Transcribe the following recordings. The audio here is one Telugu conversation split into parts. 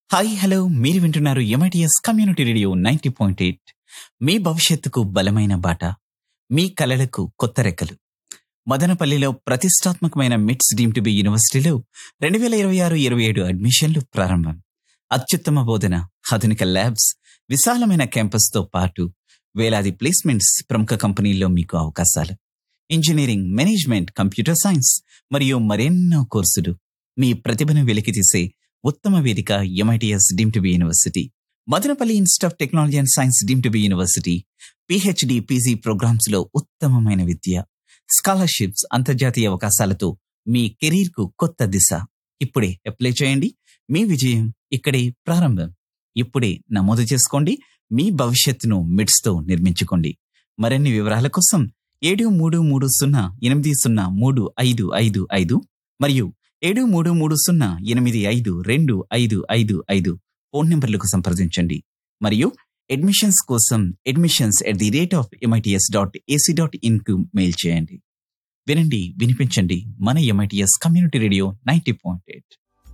హాయ్ హలో మీరు వింటున్నారు MITS community radio ninety point eight మీ భవిష్యత్తుకు బలమైన బాట మీ కలలకు కొత్త రెక్కలు మదనపల్లిలో ప్రతిష్టాత్మకమైన మిట్స్ డీమ్ టు బి యూనివర్సిటీలో రెండు వేల ఇరవై ఆరు ఇరవై ఏడు అడ్మిషన్లు ప్రారంభం అత్యుత్తమ బోధన ఆధునిక ల్యాబ్స్ విశాలమైన క్యాంపస్తో పాటు వేలాది ప్లేస్మెంట్స్ ప్రముఖ కంపెనీల్లో మీకు అవకాశాలు ఇంజనీరింగ్ మేనేజ్మెంట్ కంప్యూటర్ సైన్స్ మరియు మరెన్నో కోర్సులు మీ ప్రతిభను వెలికితీసే ఉత్తమ వేదిక MITS deem to be university Madanapalle institute of technology and science deem to be university PhD PG programmes లో ఉత్తమమైన విద్య స్కాలర్షిప్స్ అంతర్జాతీయ అవకాశాలతో మీ కెరీర్ కు కొత్త దిశ ఇప్పుడే అప్లై చేయండి మీ విజయం ఇక్కడే ప్రారంభం ఇప్పుడే నమోదు చేసుకోండి మీ భవిష్యత్తును మిడ్స్ తో నిర్మించుకోండి మరిన్ని వివరాల కోసం ఏడు మూడు మూడు సున్నా ఎనిమిది సున్నా మూడు ఐదు ఐదు ఐదు మరియు ఏడు మూడు మూడు సున్నా ఎనిమిది ఐదు రెండు ఐదు ఐదు ఐదు ఫోన్ నంబర్లకు సంప్రదించండి మరియు అడ్మిషన్స్ కోసం admissions at the rate of MITS dot AC dot in కు మెయిల్ చేయండి వినండి వినిపించండి మన MITS community radio ninety point eight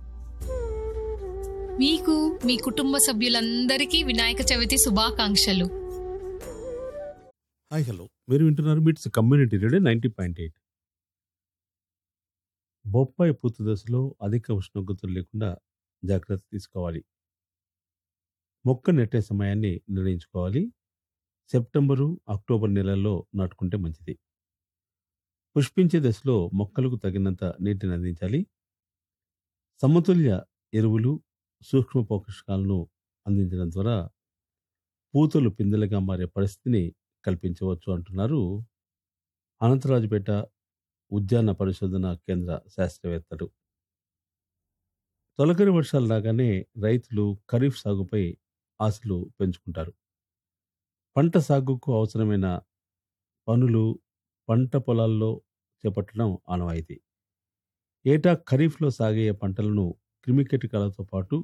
మీకు మీ కుటుంబ సభ్యులందరికీ వినాయక చవితి శుభాకాంక్షలు హాయ్ హలో మీరు వింటున్నారు MITS community radio ninety point eight బొప్పాయి పూత దశలో అధిక ఉష్ణోగ్రతలు లేకుండా జాగ్రత్త తీసుకోవాలి మొక్క నెట్టే సమయాన్ని నిర్ణయించుకోవాలి సెప్టెంబరు అక్టోబర్ నెలల్లో నాటుకుంటే మంచిది పుష్పించే దశలో మొక్కలకు తగినంత నీటిని అందించాలి సమతుల్య ఎరువులు సూక్ష్మ పోషకాలను అందించడం ద్వారా పూతలు పిందెలుగా మారే పరిస్థితిని కల్పించవచ్చు అంటున్నారు అనంతరాజుపేట ఉద్యాన పరిశోధన కేంద్ర శాస్త్రవేత్తలు తొలకరి వర్షాలు రాగానే రైతులు ఖరీఫ్ సాగుపై ఆశలు పెంచుకుంటారు పంట సాగుకు అవసరమైన పనులు పంట పొలాల్లో చేపట్టడం ఆనవాయితీ ఏటా ఖరీఫ్లో సాగే పంటలను క్రిమికీటకాలతో పాటు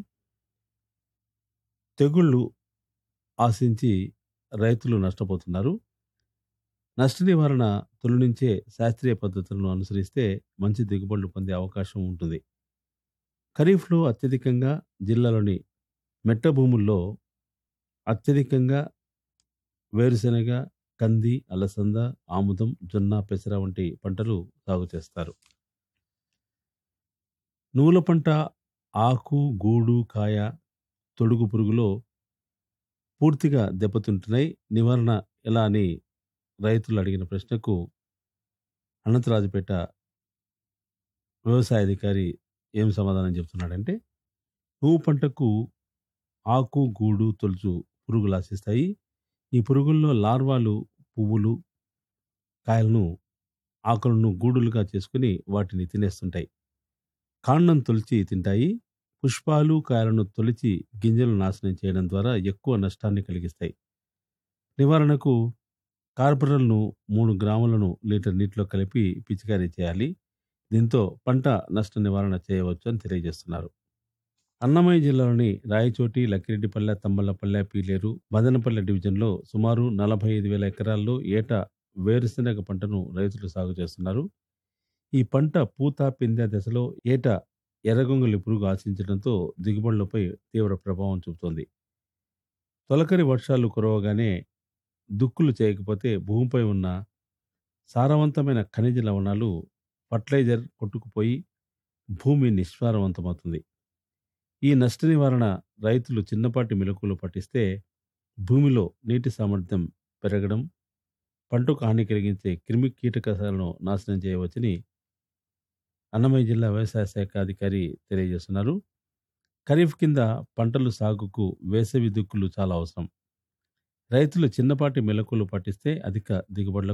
తెగుళ్ళు ఆశించి రైతులు నష్టపోతున్నారు నష్ట నివారణ తొలి నుంచే శాస్త్రీయ పద్ధతులను అనుసరిస్తే మంచి దిగుబడులు పొందే అవకాశం ఉంటుంది ఖరీఫ్లో అత్యధికంగా జిల్లాలోని మెట్ట భూముల్లో అత్యధికంగా వేరుశెనగ కంది అలసంద ఆముదం జొన్న పెసర వంటి పంటలు సాగు చేస్తారు నువ్వుల పంట ఆకు గూడు కాయ తొడుగు పురుగులో పూర్తిగా దెబ్బతింటున్నాయి నివారణ ఎలా అని రైతులు అడిగిన ప్రశ్నకు అనంతరాజుపేట వ్యవసాయ అధికారి ఏం సమాధానం చెప్తున్నాడంటే పువ్వు పంటకు ఆకు గూడు తొలుచు పురుగులు ఆశిస్తాయి ఈ పురుగుల్లో లార్వాలు పువ్వులు కాయలను ఆకులను గూడులుగా చేసుకుని వాటిని తినేస్తుంటాయి కాండం తొలిచి తింటాయి పుష్పాలు కాయలను తొలిచి గింజలు నాశనం చేయడం ద్వారా ఎక్కువ నష్టాన్ని కలిగిస్తాయి నివారణకు కార్బరల్ను మూడు గ్రాములను లీటర్ నీటిలో కలిపి పిచికారీ చేయాలి దీంతో పంట నష్ట నివారణ చేయవచ్చు అని తెలియజేస్తున్నారు అన్నమయ్య జిల్లాలోని రాయచోటి లక్కిరెడ్డిపల్లె తమ్మలపల్లె పీలేరు మదనపల్లె డివిజన్లో సుమారు నలభై ఐదు వేల ఎకరాల్లో ఏటా వేరుశెనగ పంటను రైతులు సాగు చేస్తున్నారు ఈ పంట పూత పిందె దశలో ఏటా ఎర్రగొంగలి పురుగు ఆశించడంతో దిగుబడులపై తీవ్ర ప్రభావం చూపుతోంది తొలకరి వర్షాలు కురవగానే దుక్కులు చేయకపోతే భూమిపై ఉన్న సారవంతమైన ఖనిజ లవణాలు ఫర్టిలైజర్ కొట్టుకుపోయి భూమి నిస్సారవంతమవుతుంది ఈ నష్ట నివారణ రైతులు చిన్నపాటి మెలకువలు పట్టిస్తే భూమిలో నీటి సామర్థ్యం పెరగడం పంటకు హాని కలిగించే క్రిమి కీటకాలను నాశనం చేయవచ్చని అన్నమయ్య జిల్లా వ్యవసాయ శాఖ అధికారి తెలియజేస్తున్నారు ఖరీఫ్ కింద పంటలు సాగుకు వేసవి దుక్కులు చాలా అవసరం రైతులు చిన్నపాటి మెలకువలు పాటిస్తే అధిక దిగుబడులకు